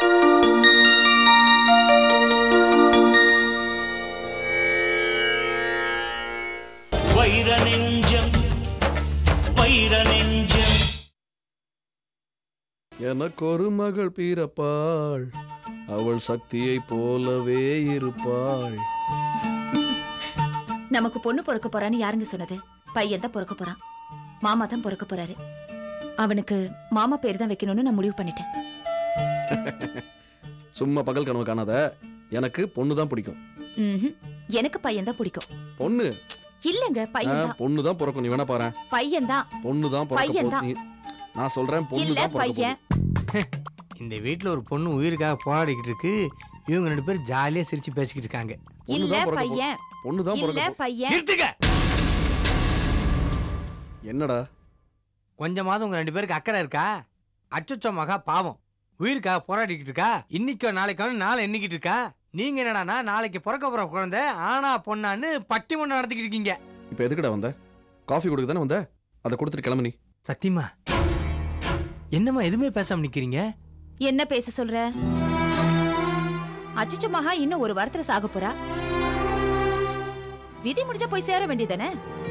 வைர நெஞ்சம் வைர நெஞ்சம் எனக்கு ஒரு மகள் பிறப்பாள் அவள் சக்தியை போலவே இருப்பாள் நமக்கு பொண்ணு பிறக்க போறான்னு யாருங்க சொன்னது பையன் தான் பிறக்க போறான் மாமா தான் பிறக்க போறாரு அவனுக்கு மாமா பேர் தான் வைக்கணும்னு நான் முடிவு பண்ணிட்டேன் சும்மா பகல் கனவு காணாத எனக்கு பொண்ணு தான் பிடிக்கும் ம்ஹும். எனக்கு பையன் தான் பிடிக்கும் பொண்ணு இல்லங்க பையன் தான் பொண்ணு தான் பிறக்கும் நீ வேணா பாரு பையன் தான் பொண்ணு தான் பிறக்க பையன் போகுது. தான். நீ- நான் சொல்றேன் பொண்ணு இல்ல தான் பிறக்க பையன் இந்த வீட்டில் ஒரு பொண்ணு உயிருக்காக போராடிக்கிட்டு இருக்கு இவங்க ரெண்டு பேரும் ஜாலியாக சிரிச்சு பேசிக்கிட்டு இருக்காங்க பொண்ணு இல்ல தான் பிறக்க போகுது. பையன் பொண்ணு தான் இல்ல பிறக்க போகுது. பையன் நிறுத்துக்க என்னடா கொஞ்சமாவது உங்க ரெண்டு பேருக்கு அக்கறை இருக்கா அச்சச்சோ மகா பாவம் உயிருக்காக போராடிக்கிட்டு இருக்கா இன்னைக்கோ நாளைக்கோ நாளை எண்ணிக்கிட்டு இருக்கா நீங்க என்னடான்னா நாளைக்கு பிறக்க போற குழந்தை ஆனா பொண்ணான்னு பட்டிமன்றம் நடத்திக்கிட்டு இருக்கீங்க இப்ப எதுக்குடா வந்த காஃபி கொடுக்க தானே வந்த அதை கொடுத்துட்டு கிளம்பு நீ சத்தியமா என்னம்மா எதுவுமே பேசாம நிக்கிறீங்க என்ன பேச சொல்ற அச்சச்சோ மகா இன்னும் ஒரு வாரத்துல சாக போறா விதி முடிஞ்சா போய் சேர வேண்டியதானே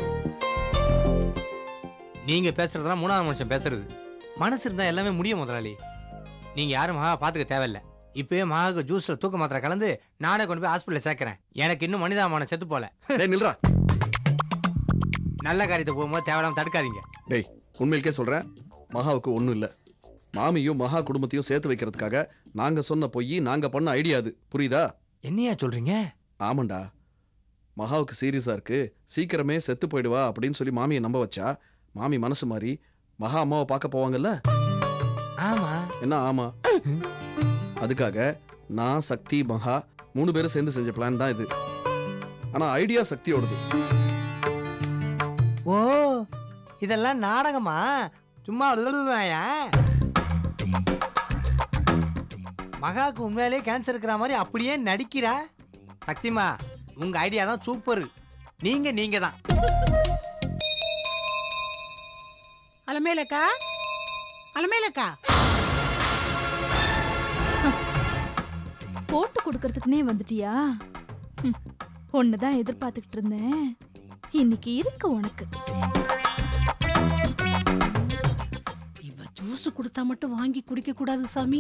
நீங்க பேசுறதெல்லாம் மூணாவது மனுஷன் பேசுறது மனசு இருந்தா எல்லாமே முடியும் முதலாளி நீங்க யாரும் மகா பாத்துக்க தேவையில்ல இப்பயே மகாவுக்கு ஜூஸ்ல தூக்க மாத்திரை கலந்து நானே கொண்டு போய் ஹாஸ்பிட்டல் சேர்க்கறேன் எனக்கு இன்னும் மனிதாமான செத்து போல டேய் நில்றா நல்ல காரியத்தை போகும்போது தேவையில்லாம தடுக்காதீங்க டேய் உண்மையிலேயே சொல்றேன் மகாவுக்கு ஒண்ணும் இல்ல மாமியும் மகா குடும்பத்தையும் சேர்த்து வைக்கிறதுக்காக நாங்க சொன்ன பொய் நாங்க பண்ண ஐடியா அது புரியுதா என்னையா சொல்றீங்க ஆமாண்டா மகாவுக்கு சீரியஸா இருக்கு சீக்கிரமே செத்து போயிடுவா அப்படின்னு சொல்லி மாமியை நம்ப வச்சா மாமி மனசு மாறி மகா அம்மாவை பார்க்க போவாங்கல்ல ஆமா என்ன ஆமா அதுக்காக நான் சக்தி மகா மூணு பேரும் சேர்ந்து செஞ்ச பிளான் தான் இது ஆனா ஐடியா சக்தியோடது ஓ இதெல்லாம் நாடகமா சும்மா எழுதுவாயா மகாவுக்கு உண்மையிலேயே கேன்சர் இருக்கிற மாதிரி அப்படியே நடிக்கிறா சக்திமா உங்க ஐடியா தான் சூப்பர் நீங்க நீங்க தான் அலமேலக்கா அலமேலக்கா போட்டு கொடுக்கறதுக்குனே வந்துட்டியா ம், ஒண்ணுதான் எதிர்பார்த்துக்கிட்டு இருந்தேன் இன்னைக்கு இருக்கு உனக்கு இவ ஜூஸ் கொடுத்தா மட்டும் வாங்கி குடிக்க கூடாது சாமி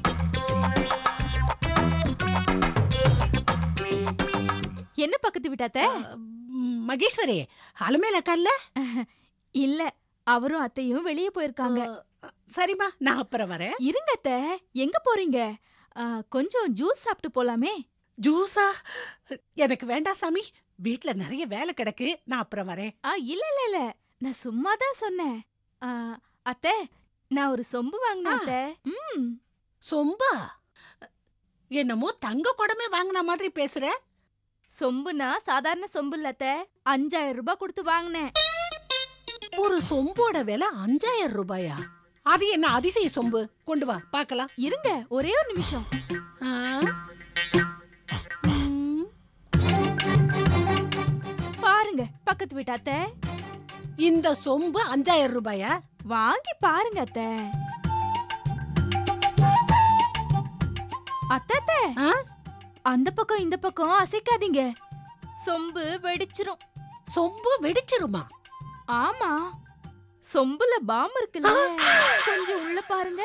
என்ன பக்கத்து விட்டாத்த ம், மகேஸ்வரி அலமேலக்கா இல்ல இல்ல அவரும் அத்தையும் வெளியே போயிருக்காங்க அஹ், சரிம்மா நான் அப்புறம் வரேன் இருங்க அத்தை எங்க போறீங்க ஆ, கொஞ்சம் ஜூஸ் சாப்பிட்டு போலாமே ஜூஸா எனக்கு வேண்டாம் சாமி வீட்ல நிறைய வேலை கிடக்கு நான் அப்புறம் வரேன் ஆ இல்ல இல்ல இல்ல நான் சும்மா தான் சொன்னேன் ஆ, அத்தை நான் ஒரு சொம்பு வாங்கினேன் ஆ. அத்தை ம் சொம்பா என்னமோ தங்க குடமே வாங்கின மாதிரி பேசுற சொம்புனா சாதாரண சொம்பு இல்ல அத்தை அஞ்சாயிரம் ரூபாய் கொடுத்து வாங்கினேன் ஒரு சொம்போட விலை அஞ்சாயிரம் ரூபாயா அது என்ன அதிசய சொம்பு கொண்டு வா பார்க்கலாம் இருங்க ஒரே ஒரு நிமிஷம் ஆ? ம், பாருங்க பக்கத்து வீட்டு அத்தை இந்த சொம்பு அஞ்சாயிரம் ரூபாயா வாங்கி பாருங்க அத்தை அத்தை அத்தை ஆ? அந்த பக்கம் இந்த பக்கம் அசைக்காதீங்க சொம்பு வெடிச்சிரும் சொம்பு வெடிச்சிருமா ஆமா சொம்புல பாம் இருக்குல்ல கொஞ்சம் உள்ள பாருங்க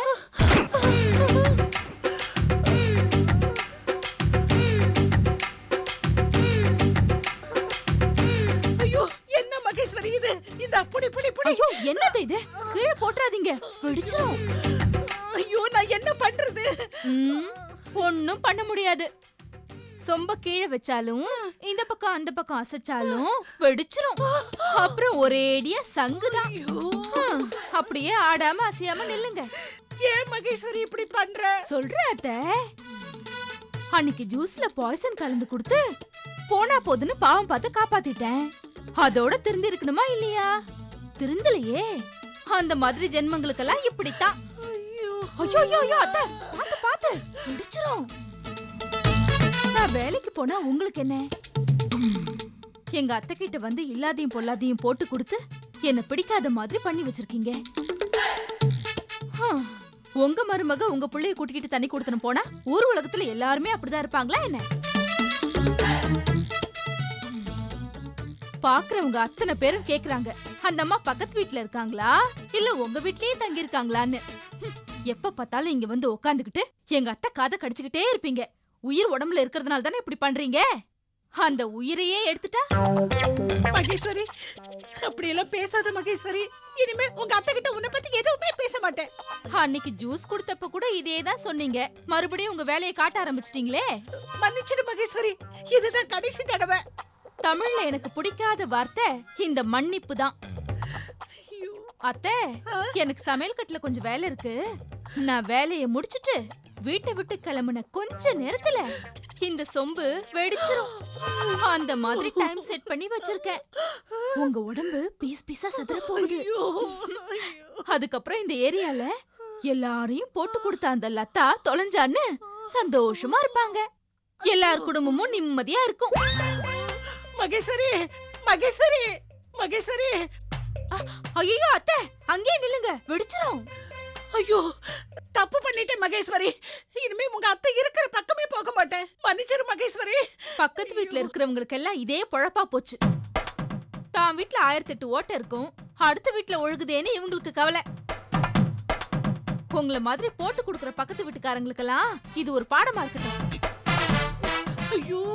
ஐயோ என்ன மகேஸ்வரி இது இந்த புடி புடி புடி ஐயோ என்னது இது கீழே போட்டுறாதீங்க வெடிச்சிரும் ஐயோ நான் என்ன பண்றது ம், ஒண்ணும் பண்ண முடியாது சொம்ப கீழே வச்சாலும் இந்த பக்கம் அந்த பக்கம் அசைச்சாலும் வெடிச்சிரும் அப்புறம் ஒரேடியா சங்குதான் ஐயோ ஹம், அப்படியே ஆடாம அசையாம நில்லுங்க ஏன் மகேஸ்வரி இப்படி பண்ற சொல்ற அத்தை அன்னைக்கு ஜூஸ்ல பாய்சன் கலந்து கொடுத்து போனா போதுன்னு பாவம் பார்த்து காப்பாத்திட்டேன் அதோட திருந்தி இருக்கணுமா இல்லையா திருந்தலையே அந்த மாதிரி ஜென்மங்களுக்கெல்லாம் இப்படித்தான் ஐயோ ஐயோ ஐயோ ஐயோ அத்தை பாத்து பாத்து இடிச்சிரும் நான் வேலைக்கு போனா உங்களுக்கு என்ன எங்க அத்தை கிட்ட வந்து இல்லாதையும் பொல்லாதையும் போட்டு கொடுத்து என்ன பிடிக்காத மாதிரி பண்ணி வச்சிருக்கீங்க ஹம், உங்க மருமக உங்க புள்ளைய கூட்டிக்கிட்டு தண்ணி கொடுத்தனும் போனா ஊர் உலகத்துல எல்லாருமே அப்படிதான் இருப்பாங்களா என்ன பாக்குறவங்க அத்தனை பேரும் கேக்குறாங்க அந்த அம்மா பக்கத்து வீட்ல இருக்காங்களா இல்ல உங்க வீட்லயே தங்கி இருக்காங்களான்னு ஹம், எப்ப பார்த்தாலும் இங்க வந்து உக்காந்துக்கிட்டு எங்க அத்தை காதை கடிச்சுக்கிட்டே இருப்பீங்க உயிர் உடம்புல இருக்கிறதுனால தானே இப்படி பண்றீங்க அந்த உயிரையே எடுத்துட்டா மகேஸ்வரி அப்படி எல்லாம் பேசாத மகேஸ்வரி இனிமே உங்க அத்தை கிட்ட உன்னை பத்தி எதுவுமே பேச மாட்டேன் அன்னைக்கு ஜூஸ் கொடுத்தப்ப கூட இதே தான் சொன்னீங்க மறுபடியும் உங்க வேலையை காட்ட ஆரம்பிச்சிட்டீங்களே மன்னிச்சிடு மகேஸ்வரி இதுதான் கடைசி தடவை தமிழ்ல எனக்கு பிடிக்காத வார்த்தை இந்த மன்னிப்பு தான் அத்தை எனக்கு சமையல் கட்டுல கொஞ்சம் வேலை இருக்கு நான் வேலையை முடிச்சிட்டு வீட்டை விட்டு கிளம்புன கொஞ்ச நேரத்துல இந்த சொம்பு வெடிச்சிரும் அந்த மாதிரி டைம் செட் பண்ணி வச்சிருக்கேன் உங்க உடம்பு பீஸ் பீஸா சதுர போகுது அதுக்கப்புறம் இந்த ஏரியால எல்லாரையும் போட்டு கொடுத்த அந்த லதா தொலைஞ்சான்னு சந்தோஷமா இருப்பாங்க எல்லார் குடும்பமும் நிம்மதியா இருக்கும் மகேஸ்வரி மகேஸ்வரி மகேஸ்வரி ஐயோ அத்தை அங்கேயே நில்லுங்க வெடிச்சிரும் ஐயோ தப்பு பண்ணிட்டேன் மகேஸ்வரி இனிமே உங்க அத்தை இருக்கிற பக்கமே போக மாட்டேன் மன்னிச்சிரு மகேஸ்வரி பக்கத்து வீட்ல இருக்கிறவங்களுக்கு எல்லாம் இதே பொழப்பா போச்சு தான் வீட்ல ஆயிரத்தி எட்டு ஓட்டை இருக்கும் அடுத்த வீட்ல ஒழுகுதேன்னு இவங்களுக்கு கவலை உங்கள மாதிரி போட்டு கொடுக்குற பக்கத்து வீட்டுக்காரங்களுக்கெல்லாம் இது ஒரு பாடமா இருக்கட்டும் ஐயோ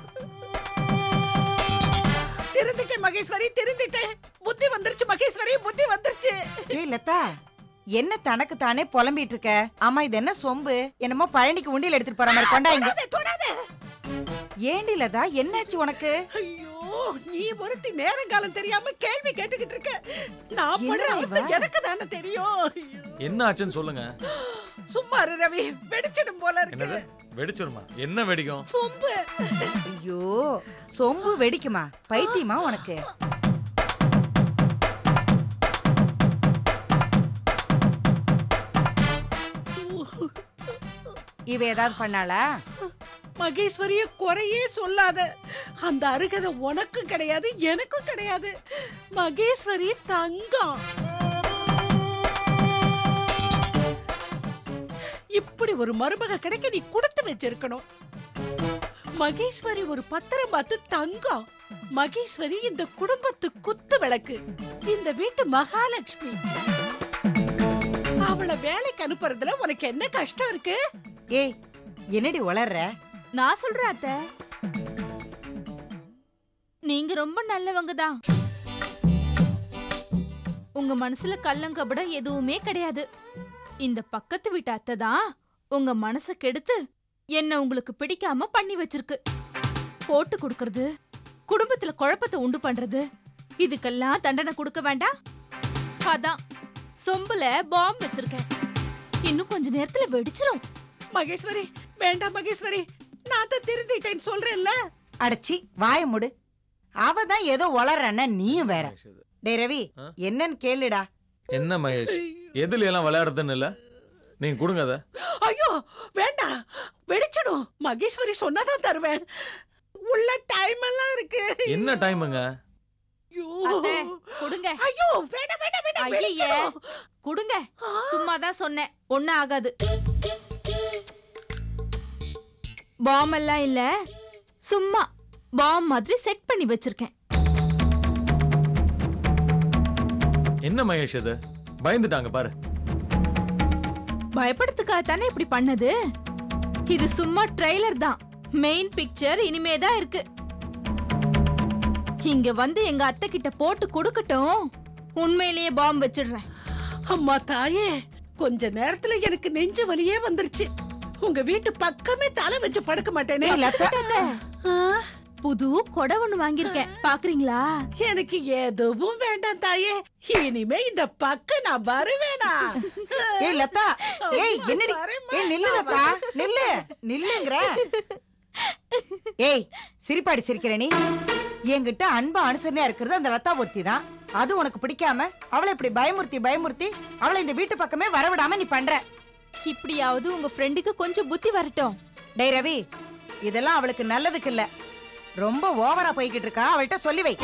திருந்திட்டேன் மகேஸ்வரி திருந்திட்டேன் புத்தி வந்துருச்சு மகேஸ்வரி புத்தி வந்துருச்சு ஏய் லதா என்ன தனக்கு தானே புலம்பிட்டு இருக்க ஆமா இது என்ன சொம்பு என்னமோ பழனிக்கு உண்டியல் எடுத்துட்டு போற மாதிரி கொண்டா இங்க தொடாத, தொடாத ஏண்டி லதா என்னாச்சு உனக்கு ஐயோ நீ ஒருத்தி நேரங்காலம் தெரியாம கேள்வி கேட்டுக்கிட்டு இருக்க நான் படுற என்ன அவஸ்தை இவ? எனக்கு தானே தெரியும் ஐயோ. என்ன ஆச்சுன்னு சொல்லுங்க சும்மா இரு ரவி வெடிச்சிடும் போல இருக்கு என்னது வெடிச்சிருமா என்ன வெடிக்கும் சொம்பு ஐயோ சொம்பு வெடிக்குமா பைத்தியமா உனக்கு இவ ஏதாவது பண்ணாளா மகேஸ்வரிய குறையே சொல்லாத அந்த அருகதை உனக்கும் கிடையாது எனக்கும் கிடையாது மகேஸ்வரி தங்கம் இப்படி ஒரு மருமக கிடைக்க நீ கொடுத்து வச்சிருக்கணும் மகேஸ்வரி ஒரு பத்திரம் பார்த்து தங்கம் மகேஸ்வரி இந்த குடும்பத்து குத்து விளக்கு இந்த வீட்டு மகாலட்சுமி அவளை வேலைக்கு அனுப்புறதுல உனக்கு என்ன கஷ்டம் இருக்கு ஏய் என்னடி உளர்ற நான் சொல்றேன் அத்தை நீங்க ரொம்ப நல்லவங்க தான் உங்க மனசுல கள்ளங்கபடம் எதுவுமே கிடையாது இந்த பக்கத்து வீட்டு அத்தை தான் உங்க மனச கெடுத்து என்ன உங்களுக்கு பிடிக்காம பண்ணி வச்சிருக்கு போட்டு கொடுக்கறது குடும்பத்துல குழப்பத்தை உண்டு பண்றது இதுக்கெல்லாம் தண்டனை கொடுக்க வேண்டாம் அதான் சொம்புல பாம் வச்சிருக்கேன் இன்னும் கொஞ்ச நேரத்துல வெடிச்சிரும் மகேஸ்வரி வேண்டாம் மகேஸ்வரி நான் தான் திருந்திட்டேன்னு சொல்றேன்ல அடச்சி வாய முடு அவ தான் ஏதோ உளறன்னா நீயும் வேற மகேஷ் இது. டேய் ரவி ஆ? என்னன்னு கேளுடா என்ன மகேஷ் எதுல எல்லாம் விளையாடுறதுன்னு இல்ல நீங்க கொடுங்க அத ஐயோ வேண்டாம் வெடிச்சிடும் மகேஸ்வரி சொன்னாதான் தருவேன் உள்ள டைம் எல்லாம் இருக்கு என்ன டைமுங்க ஐயோ அத்தை, கொடுங்க ஐயோ வேண்டாம் வேண்டாம் வேண்டாம் ஐயே. வெடிச்சிடும் கொடுங்க சும்மா தான் சொன்னேன் ஒண்ணும் ஆகாது பாம் எல்லாம் இல்ல சும்மா பாம் மாதிரி செட் பண்ணி வச்சிருக்கேன் என்ன மகேஷ் இது பயந்துட்டாங்க பாரு பயப்படுறதுக்காக தானே இப்படி பண்ணது இது சும்மா ட்ரெய்லர் தான் மெயின் பிக்சர் இனிமே தான் இருக்கு இங்க வந்து எங்க அத்தை கிட்ட போட்டு கொடுக்கட்டும் உண்மையிலேயே பாம் வச்சிடுறேன் அம்மா தாயே கொஞ்ச நேரத்துல எனக்கு நெஞ்சு வலியே வந்துருச்சு உங்க வீட்டு பக்கமே தலை வச்சு படுக்க மாட்டேனே ஏய் லதா ஆ, புது கொடை ஒண்ணு வாங்கியிருக்கேன் பாக்குறீங்களா எனக்கு எதுவும் வேண்டாம் தாயே இனிமே இந்த பக்கம் நான் வருவேனா ஏய் லதா ஏய் என்னடி வரேம்மா, ஏய் நில்லு நான் லதா நில்லு நில்லுங்கற ஏய் சிரிப்பாடி சிரிக்கிற நீ என்கிட்ட அன்பா அனுசரணையா இருக்கிறது அந்த லதா ஒருத்தி தான் அது உனக்கு பிடிக்காம அவளை இப்படி பயமுறுத்தி பயமுறுத்தி அவளை இந்த வீட்டு பக்கமே வரவிடாம நீ பண்ற இப்படியாவது உங்க ஃப்ரெண்டுக்கு கொஞ்சம் புத்தி வரட்டும் டேய் ரவி இதெல்லாம் அவளுக்கு நல்லதுக்கு இல்ல ரொம்ப ஓவரா போய்கிட்டு இருக்கா அவள்கிட்ட சொல்லி வை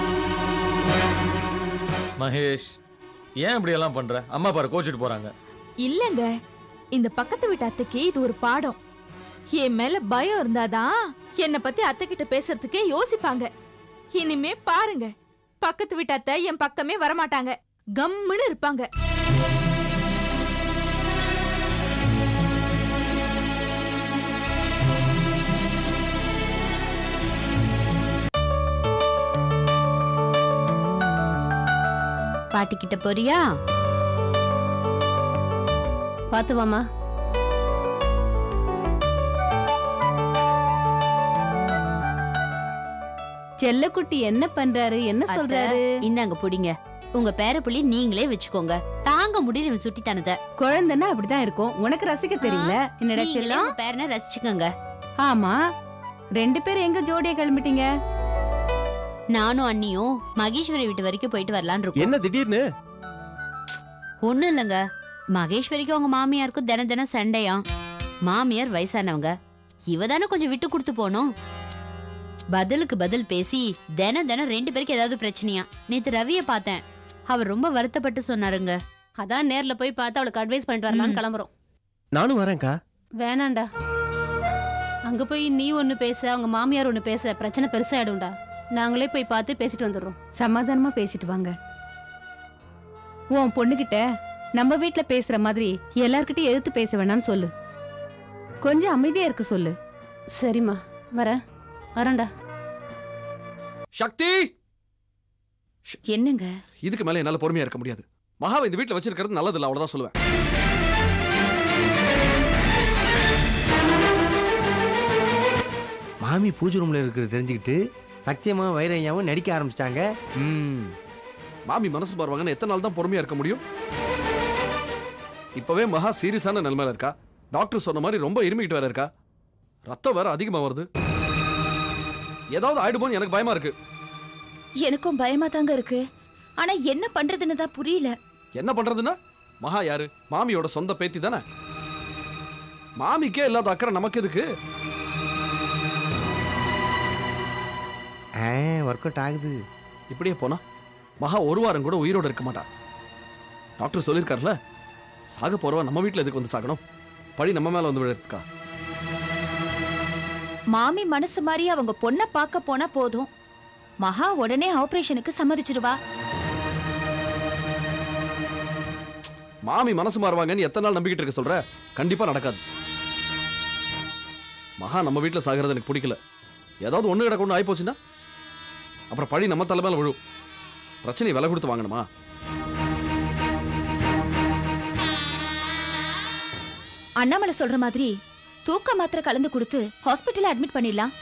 மகேஷ் ஏன் இப்படி எல்லாம் பண்ற அம்மா பாரு கோச்சிட்டு போறாங்க இல்லங்க இந்த பக்கத்து வீட்டு அத்தைக்கு இது ஒரு பாடம் என் மேல பயம் இருந்தாதான் என்னை பத்தி அத்தை கிட்ட பேசுறதுக்கே யோசிப்பாங்க இனிமே பாருங்க பக்கத்து வீட்டு அத்தை என் பக்கமே வரமாட்டாங்க கம்முன்னு இருப்பாங்க பாட்டி கிட்ட போறியா பாத்து வாமா செல்லக்குட்டி என்ன பண்றாரு என்ன சொல்றாரு இந்தாங்க புடிங்க உங்க பேரப்புள்ளி நீங்களே வச்சுக்கோங்க தாங்க முடியல இவன் சுட்டித்தனத்தை குழந்தைன்னா அப்படிதான் இருக்கும் உனக்கு ரசிக்க தெரியல என்னடா நீங்களே செல்லம் உங்க பேரனை ரசிச்சுக்கோங்க ஆமா ரெண்டு பேரும் எங்க ஜோடியா கிளம்பிட்டீங்க நானும் அண்ணியும் மகேஸ்வரி வீட்டு வரைக்கும் போயிட்டு வரலான்னு இருக்கோம் என்ன திடீர்னு ஒண்ணும் இல்லைங்க மகேஸ்வரிக்கும் அவங்க மாமியாருக்கும் தினம் தினம் சண்டையாம் மாமியார் வயசானவங்க இவ தானே கொஞ்சம் விட்டு கொடுத்து போனோம் பதிலுக்கு பதில் பேசி தினம் தினம் ரெண்டு பேருக்கு ஏதாவது பிரச்சனையா நேத்து ரவிய பார்த்தேன் அவர் ரொம்ப வருத்தப்பட்டு சொன்னாருங்க அதான் நேர்ல போய் பார்த்து அவளுக்கு அட்வைஸ் பண்ணிட்டு வரலாம்னு கிளம்புறோம் நானும் வரேன்க்கா வேணாண்டா அங்க போய் நீ ஒண்ணு பேச அவங்க மாமியார் ஒண்ணு பேச பிரச்சனை பெருசாயிடும்டா நாங்களே போய் பார்த்து பேசிட்டு வந்துடுறோம் சமாதானமா பேசிட்டு வாங்க உன் பொண்ணுகிட்ட நம்ம வீட்ல பேசுற மாதிரி எல்லார்கிட்டயும் எதிர்த்து பேச வேணாம்னு சொல்லு கொஞ்சம் அமைதியா இருக்க சொல்லு சரிம்மா வரேன் வரேன்டா சக்தி என்னங்க இதுக்கு மேல என்னால பொறுமையா இருக்க முடியாது மகாவை இந்த வீட்டுல வச்சிருக்கிறது நல்லதில்ல அவ்வளவுதான் சொல்லுவேன் மாமி பூஜை ரூம்ல இருக்கிறது தெரிஞ்சுக்கிட்டு சத்தியமா வைரையாவும் நடிக்க ஆரம்பிச்சிட்டாங்க ம் மாமி மனசு மாறுவாங்கன்னு எத்தனை நாள் தான் பொறுமையா இருக்க முடியும் இப்பவே மகா சீரியஸான நிலைமையில இருக்கா டாக்டர் சொன்ன மாதிரி ரொம்ப இருமிக்கிட்டு வேற இருக்கா ரத்தம் வேற அதிகமா வருது ஏதாவது ஆயிடுமோன்னு எனக்கு பயமா இருக்கு எனக்கும் பயமா தாங்க இருக்கு ஆனா என்ன பண்றதுன்னு தான் புரியல என்ன பண்றதுன்னா மகா யாரு மாமியோட சொந்த பேத்தி தானே மாமிக்கே இல்லாத அக்கறை நமக்கு எதுக்கு ஆ ஒர்க் அவுட் ஆகுது இப்படியே போனா மகா ஒரு வாரம் கூட உயிரோட இருக்க மாட்டா டாக்டர் சொல்லியிருக்காருல சாக போறவா நம்ம வீட்ல எதுக்கு வந்து சாகணும் பழி நம்ம மேல வந்து விழுறதுக்கா மாமி மனசு மாதிரி அவங்க பொண்ண பார்க்க போனா போதும் மகா உடனே ஆபரேஷனுக்கு சம்மதிச்சிருவா மாமி மனசு மாறுவாங்கன்னு எத்தனை நாள் நம்பிக்கிட்டு இருக்க சொல்ற கண்டிப்பா நடக்காது மகா நம்ம வீட்ல சாகிறது எனக்கு பிடிக்கல ஏதாவது ஒண்ணு கிடக்க ஒண்ணு ஆயிப்போச்சுன்னா அப்புறம் பழி நம்ம தலை மேல விழும் பிரச்சனையை விலை கொடுத்து வாங்கணுமா அண்ணாமலை சொல்ற மாதிரி தூக்க மாத்திரை கலந்து கொடுத்து ஹாஸ்பிட்டல்ல அட்மிட் பண்ணிடலாம்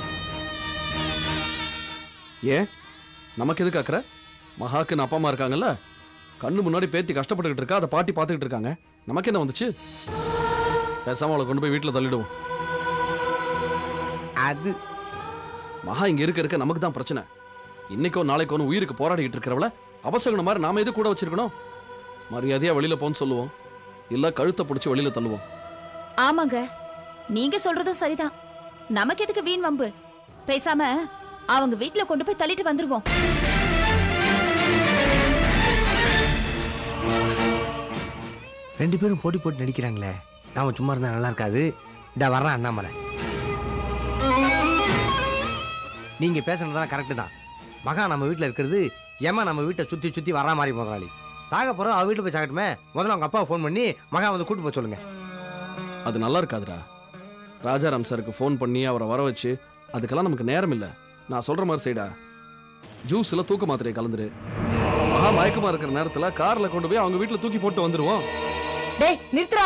ஏன் நமக்கு எதுக்கு அக்கறை மகாக்குன்னு அப்பா அம்மா இருக்காங்கல்ல கண்ணு முன்னாடி பேத்தி கஷ்டப்பட்டுக்கிட்டு இருக்கா அதை பாட்டி பார்த்துக்கிட்டு இருக்காங்க நமக்கு என்ன வந்துச்சு பேசாம அவளை கொண்டு போய் வீட்டில் தள்ளிடுவோம் அது மகா இங்க இருக்க இருக்க நமக்கு தான் பிரச்சனை இன்னைக்கோ நாளைக்கோ ஒன்று உயிருக்கு போராடிக்கிட்டு இருக்கிறவள அவசகுண மாதிரி நாம எது கூட வச்சிருக்கணும் மரியாதையா வெளியில போன்னு சொல்லுவோம் இல்ல கழுத்தை பிடிச்சி வெளியில தள்ளுவோம் ஆமாங்க நீங்க சொல்றதும் சரிதான் நமக்கு எதுக்கு வீண் வம்பு பேசாம அவங்க வீட்ல கொண்டு போய் தள்ளிட்டு வந்துருவோம் ரெண்டு பேரும் போட்டி போட்டு நடிக்கிறாங்களே நாம சும்மா இருந்தா நல்லா இருக்காது இந்த வர்றேன் அண்ணாமலை நீங்க பேசுனதெல்லாம் கரெக்டு தான் மகா நம்ம வீட்டில் இருக்கிறது ஏமா நம்ம வீட்டை சுத்தி சுத்தி வர்ற மாதிரி முதலாளி சாக போறோம் அவ வீட்டில் போய் சாகட்டுமே முதல்ல அவங்க அப்பாவை ஃபோன் பண்ணி மகா வந்து கூட்டு போக சொல்லுங்க அது நல்லா இருக்காதுடா ராஜாராம் சாருக்கு ஃபோன் பண்ணி அவரை வர வச்சு அதுக்கெல்லாம் நமக்கு நேரம் இல்லை நான் சொல்ற மாதிரி செய்டா ஜூஸ்ல தூக்க மாத்திரையை கலந்துரு மகா மயக்கமா இருக்கிற நேரத்துல கார்ல கொண்டு போய் அவங்க வீட்டுல தூக்கி போட்டு வந்துருவோம் டேய் நிறுத்துடா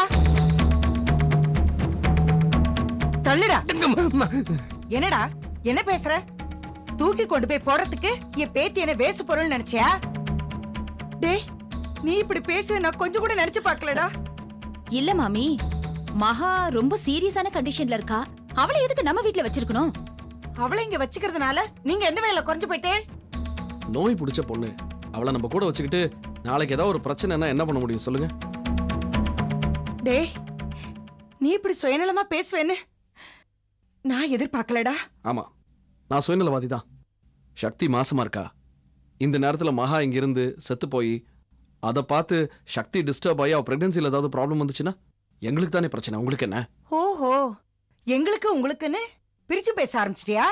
தள்ளுடா என்னடா என்ன பேசுற தூக்கி கொண்டு போய் போடுறதுக்கு என் பேத்தி என்ன வேசு பொருள் நினைச்சியா டேய் நீ இப்படி பேசுவே நான் கொஞ்சம் கூட நினைச்சு பார்க்கலடா இல்ல மாமி மகா ரொம்ப சீரியஸான கண்டிஷன்ல இருக்கா அவளை எதுக்கு நம்ம வீட்ல வச்சிருக்கணும் அவளை இங்க வச்சுக்கிறதுனால நீங்க எந்த வேலை குறைஞ்சு போயிட்டே நோய் பிடிச்ச பொண்ணு அவளை நம்ம கூட வச்சுக்கிட்டு நாளைக்கு ஏதாவது ஒரு பிரச்சனைனா என்ன பண்ண முடியும் சொல்லுங்க டேய் நீ இப்படி சுயநலமா பேசுவேன்னு நான் எதிர்பார்க்கலடா ஆமா நான் சுயநலவாதி தான் சக்தி மாசமா இருக்கா இந்த நேரத்துல மகா இங்கிருந்து செத்து போய் அதை பார்த்து சக்தி டிஸ்டர்ப் ஆகி அவ பிரெக்னன்சியில் ஏதாவது ப்ராப்ளம் வந்துச்சுன்னா எங்களுக்கு தானே பிரச்சனை உங்களுக்கு என்ன ஓஹோ எங்களுக்கு உங்களுக்குன்னு பிரிச்சு பேச ஆரம்பிச்சிட்டியா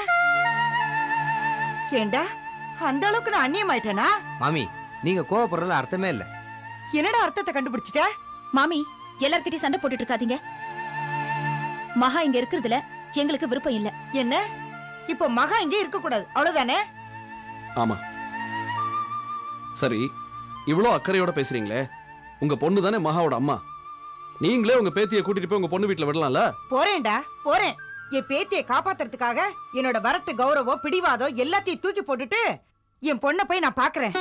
ஏண்டா அந்த அளவுக்கு நான் அந்நியமாயிட்டேனா மாமி நீங்க கோவப்படுறதுல அர்த்தமே இல்ல என்னடா அர்த்தத்தை கண்டுபிடிச்சிட்ட மாமி எல்லார்கிட்டயும் சண்டை போட்டுட்டு இருக்காதீங்க மகா இங்க இருக்கிறதுல எங்களுக்கு விருப்பம் இல்ல என்ன இப்ப மகா இங்கே இருக்க கூடாது அவ்வளவுதானே ஆமா சரி இவ்வளோ அக்கறையோட பேசுறீங்களே உங்க பொண்ணு தானே மகாவோட அம்மா நீங்களே உங்க பேத்தியை கூட்டிட்டு போய் உங்க பொண்ணு வீட்டுல விடலாம்ல போறேன்டா போறேன் என் பேத்தியை காப்பாத்துறதுக்காக என்னோட வரட்டு கௌரவம் பிடிவாதம் எல்லாத்தையும் தூக்கி போட்டுட்டு என் பொண்ணை போய் நான் பாக்குறேன்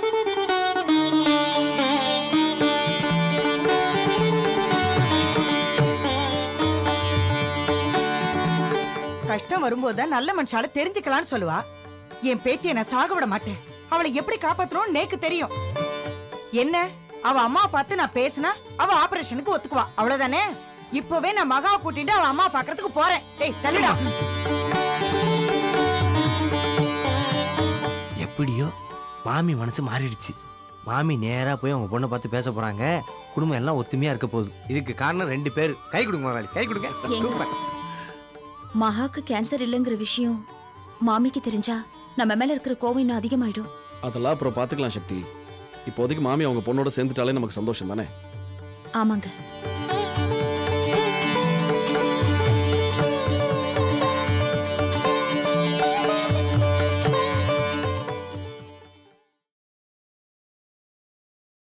கஷ்டம் வரும்போது தான் நல்ல மனுஷால தெரிஞ்சுக்கலாம்னு சொல்லுவா என் பேத்தியை நான் சாக விட மாட்டேன் அவளை எப்படி காப்பாத்தணும்னு நேக்கு தெரியும் என்ன அவ அம்மா பார்த்து நான் பேசினா அவ ஆபரேஷனுக்கு ஒத்துக்குவா அவ்வளவுதானே இப்பவே நான் மகாவை கூட்டிட்டு அவ அம்மா பாக்குறதுக்கு போறேன் ஏய் தள்ளிடா எப்படியோ மாமி மனசு மாறிடுச்சு மாமி நேரா போய் அவங்க பொண்ணை பார்த்து பேச போறாங்க குடும்பம் எல்லாம் ஒத்துமையா இருக்க போகுது இதுக்கு காரணம் ரெண்டு பேர் கை கொடுங்க முதலாளி கை கொடுங்க ஏங்க? சூப்பர். மகாக்கு கேன்சர் இல்லைங்கிற விஷயம் மாமிக்கு தெரிஞ்சா நம்ம மேல இருக்கிற கோவம் இன்னும் அதிகமாயிடும் அதெல்லாம் அப்புறம் பார்த்துக்கலாம் சக்தி இப்போதைக்கு மாமி அவங்க பொண்ணோட சேர்ந்துட்டாலே நமக்கு சந்தோஷம் தானே ஆமாங்க